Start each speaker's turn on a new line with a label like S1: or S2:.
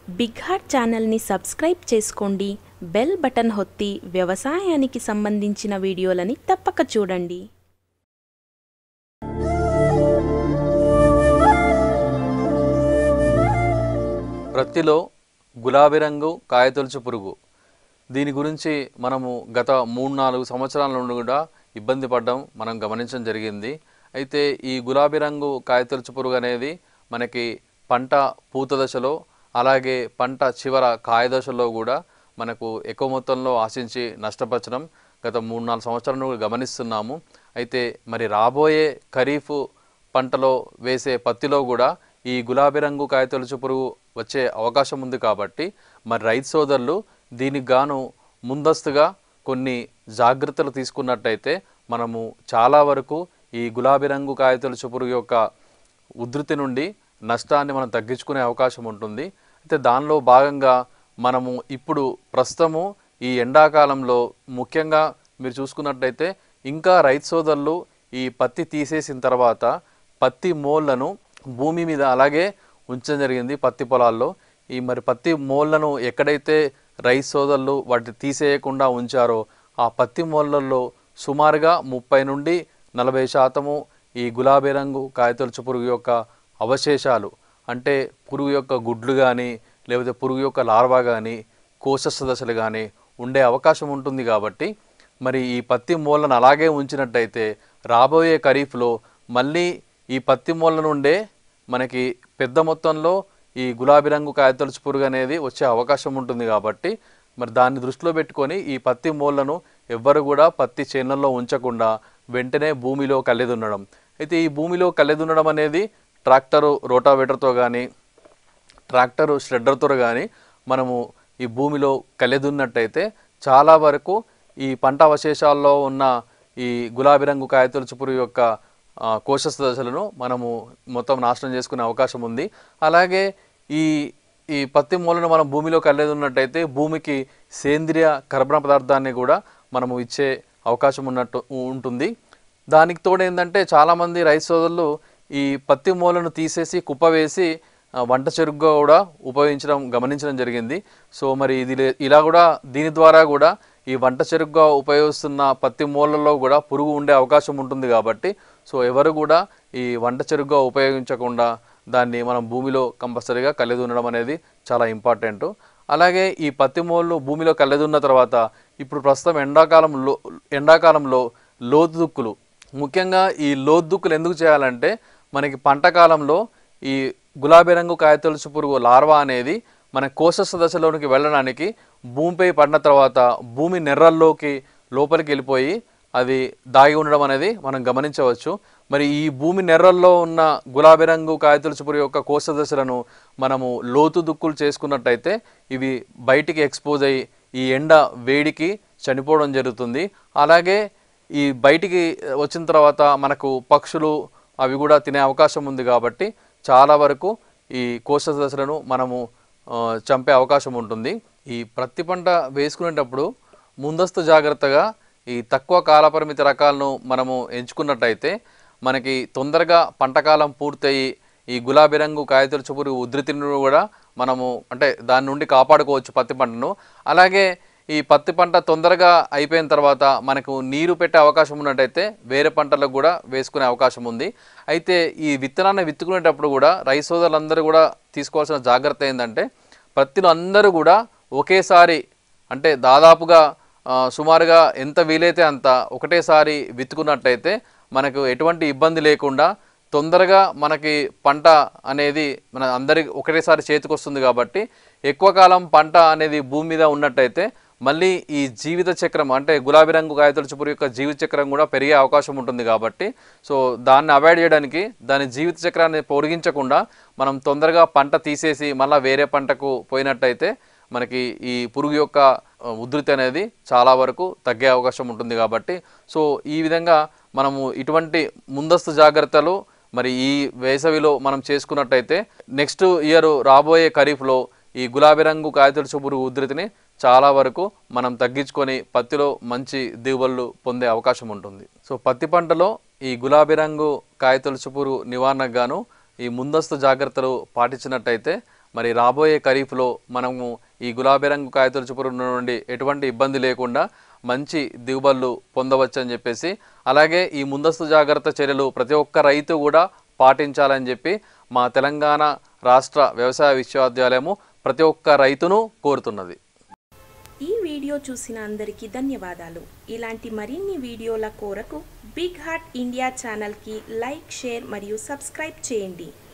S1: big heart ఛానల్ని subscribe చేసుకోండి bell button ఒత్తి వ్యవసాయానికి సంబంధించిన వీడియోలని తప్పక చూడండి
S2: ప్రత్తిలో గులాబీ రంగు కాయతొలుచు పురుగు దీని గురించి మనము గత మూడు నాలుగు సంవత్సరాల నుండి కూడా ఇబ్బంది పడ్డం మనం గమనించడం జరిగింది అయితే ఈ గులాబీ రంగు కాయతొలుచు పురుగు అనేది మనకి పంట పూత దశలో అలాగే పంట చివర కాయ దశలో కూడా మనకు ఎక్కువ మొత్తంలో ఆశించి నష్టపరచడం గత మూడు నాలుగు సంవత్సరాల నుండి గమనిస్తున్నాము అయితే మరి రాబోయే ఖరీఫ్ పంటలో వేసే పత్తిలో కూడా ఈ గులాబీ రంగు కాయతొలుచు పురుగు వచ్చే అవకాశం ఉంది కాబట్టి మరి రైతు సోదరులు దీనికి గాను ముందస్తుగా కొన్ని జాగ్రత్తలు తీసుకున్నట్టయితే మనము చాలా వరకు ఈ గులాబీ రంగు కాయతొలుచు పురుగు యొక్క ఉధృతి నుండి నష్టాన్ని మనం తగ్గించుకునే అవకాశం ఉంటుంది అయితే దానిలో భాగంగా మనము ఇప్పుడు ప్రస్తుతము ఈ ఎండాకాలంలో ముఖ్యంగా మీరు చూసుకున్నట్టయితే ఇంకా రైతు సోదరులు ఈ పత్తి తీసేసిన తర్వాత పత్తి మోళ్లను భూమి మీద అలాగే ఉంచడం జరిగింది పత్తి పొలాల్లో ఈ మరి పత్తి మోళ్లను ఎక్కడైతే రైతు సోదరులు వాటిని తీసేయకుండా ఉంచారో ఆ పత్తి మోళ్ళల్లో సుమారుగా ముప్పై నుండి నలభై శాతము ఈ గులాబీ రంగు కాయతొలుచు పురుగు యొక్క అవశేషాలు అంటే పురుగు యొక్క గుడ్లు కానీ లేకపోతే పురుగు యొక్క లార్వా కానీ కోశస్థ దశలు కానీ ఉండే అవకాశం ఉంటుంది కాబట్టి మరి ఈ పత్తి మూలను అలాగే ఉంచినట్టయితే రాబోయే ఖరీఫ్లో మళ్ళీ ఈ పత్తి మూల నుండే మనకి పెద్ద మొత్తంలో ఈ గులాబీ రంగు కాయతొలుచు పురుగు అనేది వచ్చే అవకాశం ఉంటుంది కాబట్టి మరి దాన్ని దృష్టిలో పెట్టుకొని ఈ పత్తి మూలను ఎవ్వరు కూడా పత్తి చేనుల్లో ఉంచకుండా వెంటనే భూమిలో కల్లెదున్నడం అయితే ఈ భూమిలో కల్లెదున్నడం అనేది ట్రాక్టరు రోటావేటర్తో కానీ ట్రాక్టర్ ష్రెడ్డర్తో కానీ మనము ఈ భూమిలో కలిదున్నట్టయితే చాలా వరకు ఈ పంట అవశేషాల్లో ఉన్న ఈ గులాబీ రంగు కాయతొలుచు పురుగు యొక్క ఆ, కోశస్థ దశలను మనము మొత్తం నాశనం చేసుకునే అవకాశం ఉంది అలాగే ఈ ఈ పత్తి మూలను మనం భూమిలో కల్లేదున్నట్టయితే భూమికి సేంద్రియ కర్బన పదార్థాన్ని కూడా మనము ఇచ్చే అవకాశం ఉన్నట్టు ఉంటుంది దానికి తోడు ఏంటంటే చాలామంది రైతు సోదరులు ఈ పత్తి మూలను తీసేసి కుప్ప వేసి ఆ, వంట చెరుగ్గా కూడా ఉపయోగించడం గమనించడం జరిగింది సో మరి ఇది లే- ఇలా కూడా దీని ద్వారా కూడా ఈ వంట చెరుగ్గా ఉపయోగిస్తున్న పత్తి మూలలో కూడా పురుగు ఉండే అవకాశం ఉంటుంది కాబట్టి సో ఎవరు కూడా ఈ వంట చెరుగ్గా ఉపయోగించకుండా దాన్ని మనం భూమిలో కంపల్సరీగా కల్లెదున్నడం అనేది చాలా ఇంపార్టెంట్ అలాగే ఈ పత్తి మూలు భూమిలో కల్లెదున్న తర్వాత ఇప్పుడు ప్రస్తుతం ఎండాకాలంలో ఎండాకాలంలో లోతు దుక్కులు ముఖ్యంగా ఈ లోతు దుక్కులు ఎందుకు చేయాలంటే మనకి పంట కాలంలో ఈ గులాబీ రంగు కాయతొలుచు పురుగు లార్వా అనేది మన కోశస్థ దశలోనికి వెళ్ళడానికి భూమిపై పడిన తర్వాత భూమి నెర్రల్లోకి లోపలికి వెళ్ళిపోయి అది దాగి ఉండడం అనేది మనం గమనించవచ్చు మరి ఈ భూమి నెర్రల్లో ఉన్న గులాబీ రంగు కాయతొలుచు పురుగు యొక్క కోశ దశలను మనము లోతు దుక్కులు చేసుకున్నట్టయితే ఇవి బయటికి ఎక్స్పోజ్ అయ్యి ఈ ఎండ వేడికి చనిపోవడం జరుగుతుంది అలాగే ఈ బయటికి వచ్చిన తర్వాత మనకు పక్షులు అవి కూడా తినే అవకాశం ఉంది కాబట్టి చాలా వరకు ఈ కోశ దశలను మనము ఆ, చంపే అవకాశం ఉంటుంది ఈ ప్రతి పంట వేసుకునేటప్పుడు ముందస్తు జాగ్రత్తగా ఈ తక్కువ కాలపరిమితి రకాలను మనము ఎంచుకున్నట్టయితే మనకి తొందరగా పంటకాలం పూర్తయి ఈ గులాబీ రంగు కాయతొలుచు పురుగు ఉధృతిని కూడా మనము అంటే దాని నుండి కాపాడుకోవచ్చు పత్తి పంటను అలాగే ఈ పత్తి పంట తొందరగా అయిపోయిన తర్వాత మనకు నీరు పెట్టే అవకాశం ఉన్నట్టయితే వేరే పంటలకు కూడా వేసుకునే అవకాశం ఉంది అయితే ఈ విత్తనాన్ని విత్తుకునేటప్పుడు కూడా రైతు సోదరులందరూ కూడా తీసుకోవాల్సిన జాగ్రత్త ఏంటంటే పత్తిలో అందరూ కూడా ఒకేసారి అంటే దాదాపుగా ఆ, సుమారుగా ఎంత వీలైతే అంత ఒకటేసారి విత్తుకున్నట్టయితే మనకు ఎటువంటి ఇబ్బంది లేకుండా తొందరగా మనకి పంట అనేది మన అందరికి ఒకటేసారి చేతికి వస్తుంది కాబట్టి ఎక్కువ కాలం పంట అనేది భూమి మీద ఉన్నట్టయితే మళ్ళీ ఈ జీవిత చక్రం అంటే గులాబీ రంగు కాయతొలుచు పురుగు యొక్క జీవిత చక్రం కూడా పెరిగే అవకాశం ఉంటుంది కాబట్టి సో దాన్ని అవాయిడ్ చేయడానికి దాని జీవిత చక్రాన్ని పొడిగించకుండా మనం తొందరగా పంట తీసేసి మళ్ళీ వేరే పంటకు పోయినట్టయితే మనకి ఈ పురుగు యొక్క ఆ, ఉధృతి అనేది చాలా వరకు తగ్గే అవకాశం ఉంటుంది కాబట్టి సో ఈ విధంగా మనము ఇటువంటి ముందస్తు జాగ్రత్తలు మరి ఈ వేసవిలో మనం చేసుకున్నట్టయితే నెక్స్ట్ ఇయర్ రాబోయే ఖరీఫ్లో ఈ గులాబీ రంగు కాయతొలుచు పురుగు ఉధృతిని చాలా వరకు మనం తగ్గించుకొని పత్తిలో మంచి దిగుబడులు పొందే అవకాశం ఉంటుంది సో పత్తి పంటలో ఈ గులాబీ రంగు కాయతొలుచు పురుగు నివారణకు గాను ఈ ముందస్తు జాగ్రత్తలు పాటించినట్టయితే మరి రాబోయే ఖరీఫ్లో మనము ఈ గులాబీ రంగు కాయతొలుచు పురుగు నుండి ఎటువంటి ఇబ్బంది లేకుండా మంచి దిగుబడులు పొందవచ్చని చెప్పేసి అలాగే ఈ ముందస్తు జాగ్రత్త చర్యలు ప్రతి ఒక్క రైతు కూడా పాటించాలని చెప్పి మా తెలంగాణ రాష్ట్ర వ్యవసాయ విశ్వవిద్యాలయము ప్రతి ఒక్క రైతును కోరుతున్నది
S1: ఈ వీడియో చూసిన అందరికీ ధన్యవాదాలు ఇలాంటి మరిన్ని వీడియోల కోరకు బిగ్ హార్ట్ ఇండియా ఛానల్కి లైక్ షేర్ మరియు సబ్స్క్రైబ్ చేయండి